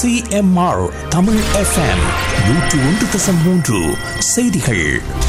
CMR Tamil FM நூற்று ஒன்று தசம் மூன்று செய்திகள்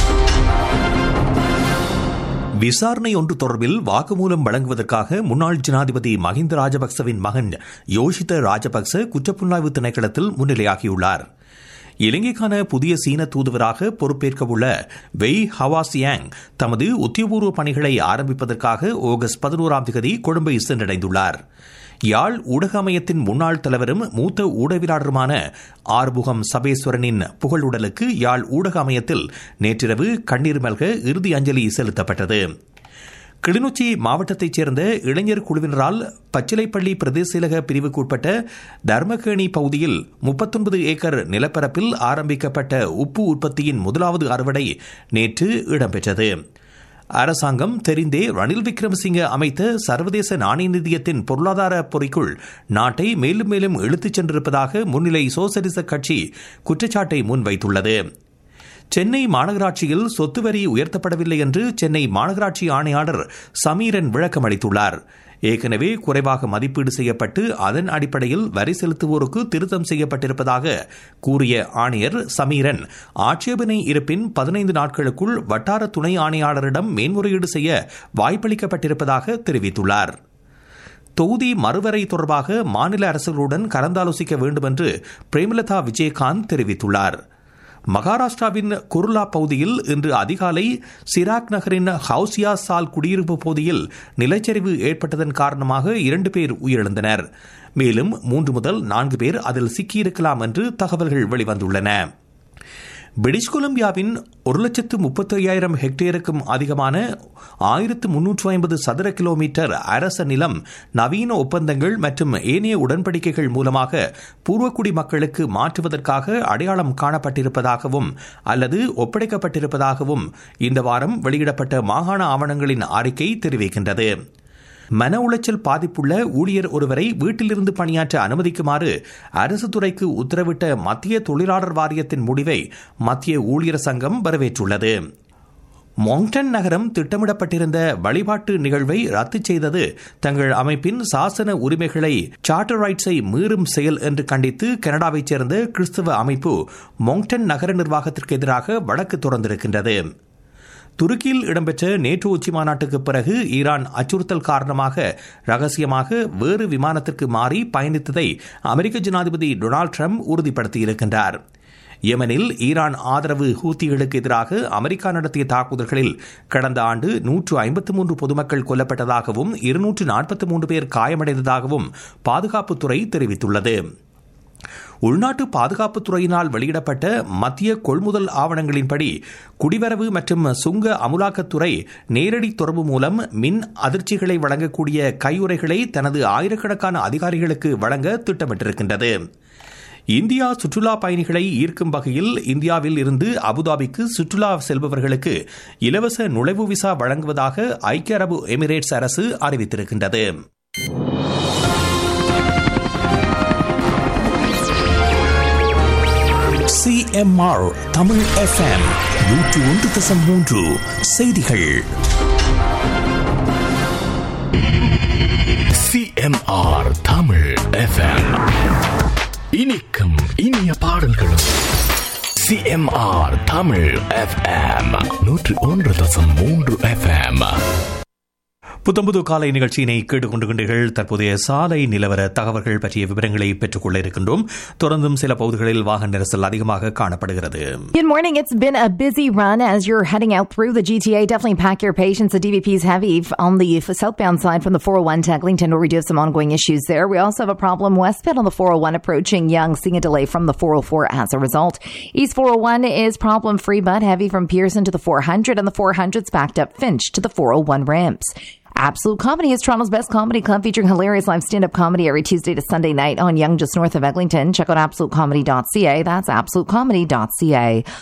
விசாரணை ஒன்று தொடர்பில் வாக்குமூலம் வழங்குவதற்காக முன்னாள் ஜனாதிபதி மஹிந்த ராஜபக்சவின் மகன் யோஷித ராஜபக்ச குற்றப்புலனாய்வு திணைக்களத்தில் முன்னிலையாகியுள்ளார் இலங்கைக்கான புதிய சீன தூதுவராக பொறுப்பேற்கவுள்ள வெய் ஹவாசியாங் தமது உத்தியோகபூர்வ பணிகளை ஆரம்பிப்பதற்காக ஆகஸ்ட் பதினோராம் தேதி கொழும்பை சென்றடைந்துள்ளார் யாழ் ஊடக அமையத்தின் முன்னாள் தலைவரும் மூத்த ஊடகவியலாளருமான ஆறுமுகம் சபேஸ்வரனின் புகழுடலுக்கு யாழ் ஊடக அமையத்தில் நேற்றிரவு கண்ணீர் மல்க இறுதி அஞ்சலி செலுத்தப்பட்டது கிளிநொச்சி மாவட்டத்தைச் சேர்ந்த இளைஞர் குழுவினரால் பச்சிலைப்பள்ளி பிரதேசலக பிரிவுக்குட்பட்ட தர்மகேணி பகுதியில் முப்பத்தொன்பது ஏக்கர் நிலப்பரப்பில் ஆரம்பிக்கப்பட்ட உப்பு உற்பத்தியின் முதலாவது அறுவடை நேற்று இடம்பெற்றது அரசாங்கம் தெரிந்தே ரணில் விக்ரமசிங்க அமைத்த சர்வதேச நாணய நிதியத்தின் பொருளாதார பொறிக்குள் நாட்டை மேலும் மேலும் இழுத்துச் சென்றிருப்பதாக முன்னிலை சோசலிச கட்சி குற்றச்சாட்டை முன்வைத்துள்ளது சென்னை மாநகராட்சியில் சொத்து வரி உயர்த்தப்படவில்லை என்று சென்னை மாநகராட்சி ஆணையாளர் சமீரன் விளக்கம் அளித்துள்ளார் ஏற்கனவே குறைவாக மதிப்பீடு செய்யப்பட்டு அதன் அடிப்படையில் வரி செலுத்துவோருக்கு திருத்தம் செய்யப்பட்டிருப்பதாக கூறிய ஆணையர் சமீரன் ஆட்சேபனை இருப்பின் பதினைந்து நாட்களுக்குள் வட்டார துணை ஆணையாளரிடம் மேன்முறையீடு செய்ய வாய்ப்பளிக்கப்பட்டிருப்பதாக தெரிவித்துள்ளார் தொகுதி மறுவரை தொடர்பாக மாநில அரசுகளுடன் கலந்தாலோசிக்க வேண்டும் என்று பிரேமலதா விஜயகாந்த் தெரிவித்துள்ளார் மகாராஷ்டிராவின் குர்லா பகுதியில் இன்று அதிகாலை சிராக் நகரின் ஹவுசியா சால் குடியிருப்பு பகுதியில் நிலச்சரிவு ஏற்பட்டதன் காரணமாக இரண்டு பேர் உயிரிழந்தனர் மேலும் மூன்று முதல் நான்கு பேர் அதில் சிக்கியிருக்கலாம் என்று தகவல்கள் வெளிவந்துள்ளன பிரிட்டிஷ் கொலம்பியாவின் ஒரு லட்சத்து முப்பத்தி ஐயாயிரம் ஹெக்டேருக்கும் அதிகமான ஆயிரத்து முன்னூற்று ஐம்பது சதுர கிலோமீட்டர் அரச நிலம் நவீன ஒப்பந்தங்கள் மற்றும் ஏனைய உடன்படிக்கைகள் மூலமாக பூர்வக்குடி மக்களுக்கு மாற்றுவதற்காக அடையாளம் காணப்பட்டிருப்பதாகவும் அல்லது ஒப்படைக்கப்பட்டிருப்பதாகவும் இந்த வாரம் வெளியிடப்பட்ட மாகாண ஆவணங்களின் அறிக்கை தெரிவிக்கின்றது மன உளைச்சல் பாதிப்புள்ள ஊழியர் ஒருவரை வீட்டிலிருந்து பணியாற்ற அனுமதிக்குமாறு அரசு துறைக்கு உத்தரவிட்ட மத்திய தொழிலாளர் வாரியத்தின் முடிவை மத்திய ஊழியர் சங்கம் வரவேற்றுள்ளது மொங்டன் நகரம் திட்டமிடப்பட்டிருந்த வழிபாட்டு நிகழ்வை ரத்து செய்தது தங்கள் அமைப்பின் சாசன உரிமைகளை சார்ட்டர் ரைட்ஸை மீறும் செயல் என்று கண்டித்து கனடாவைச் சேர்ந்த கிறிஸ்தவ அமைப்பு மொங்டன் நகர நிர்வாகத்திற்கு எதிராக வழக்கு தொடர்ந்திருக்கின்றது துருக்கியில் இடம்பெற்ற நேற்று உச்சி மாநாட்டுக்கு பிறகு ஈரான் அச்சுறுத்தல் காரணமாக ரகசியமாக வேறு விமானத்திற்கு மாறி பயணித்ததை அமெரிக்க ஜனாதிபதி டொனால்டு ட்ரம்ப் உறுதிப்படுத்தியிருக்கின்றார் யெமனில் ஈரான் ஆதரவு ஹூத்திகளுக்கு எதிராக அமெரிக்கா நடத்திய தாக்குதல்களில் கடந்த ஆண்டு நூற்று ஐம்பத்து மூன்று பொதுமக்கள் கொல்லப்பட்டதாகவும் இருநூற்று நாற்பத்தி மூன்று பேர் காயமடைந்ததாகவும் பாதுகாப்புத்துறை தெரிவித்துள்ளது உள்நாட்டு பாதுகாப்புத்துறையினால் வெளியிடப்பட்ட மத்திய கொள்முதல் ஆவணங்களின்படி குடிவரவு மற்றும் சுங்க அமுலாக்கத்துறை நேரடி தொடர்பு மூலம் மின் அதிர்ச்சிகளை வழங்கக்கூடிய கையுறைகளை தனது ஆயிரக்கணக்கான அதிகாரிகளுக்கு வழங்க திட்டமிட்டிருக்கின்றது இந்தியா சுற்றுலா பயணிகளை ஈர்க்கும் வகையில் இந்தியாவில் இருந்து அபுதாபிக்கு சுற்றுலா செல்பவர்களுக்கு இலவச நுழைவு விசா வழங்குவதாக ஐக்கிய அரபு எமிரேட்ஸ் அரசு அறிவித்திருக்கின்றது சிஎம்ஆர் தமிழ் எஃப்எம் நூற்று ஒன்று தசம் மூன்று செய்திகள் சிஎம்ஆர் தமிழ் எஃப்எம் இனிக்கும் இனிய பாடல்களும் சிஎம்ஆர் தமிழ் எஃப்எம் நூற்று ஒன்று தசம் மூன்று எஃப்எம் புத்தம்புது காலை நிகழ்ச்சியினை கேட்டுக்கொண்டுகின்றீர்கள் தற்போதைய சாலை நிலவர தகவல்கள் பற்றிய விவரங்களை பெற்றுக்கொள்ள இருக்கின்றோம் தொடர்ந்தும் சில பகுதிகளில் வாகன நெரிசல் அதிகமாக காணப்படுகிறது Good morning. It's been a busy run as you're heading out through the GTA. Definitely pack your patience. The DVP is heavy on the southbound side from the 401 to Eglinton, where we do have some ongoing issues there. We also have a problem westbound on the 401 approaching Young, seeing a delay from the 404 as a result. East 401 is problem free but heavy from Pearson to the 400, and the 400's backed up Finch to the 401 ramps. Absolute Comedy is Toronto's best comedy club featuring hilarious live stand up comedy every Tuesday to Sunday night on Young, just north of Eglinton. Check out absolutecomedy.ca. That's absolutecomedy.ca.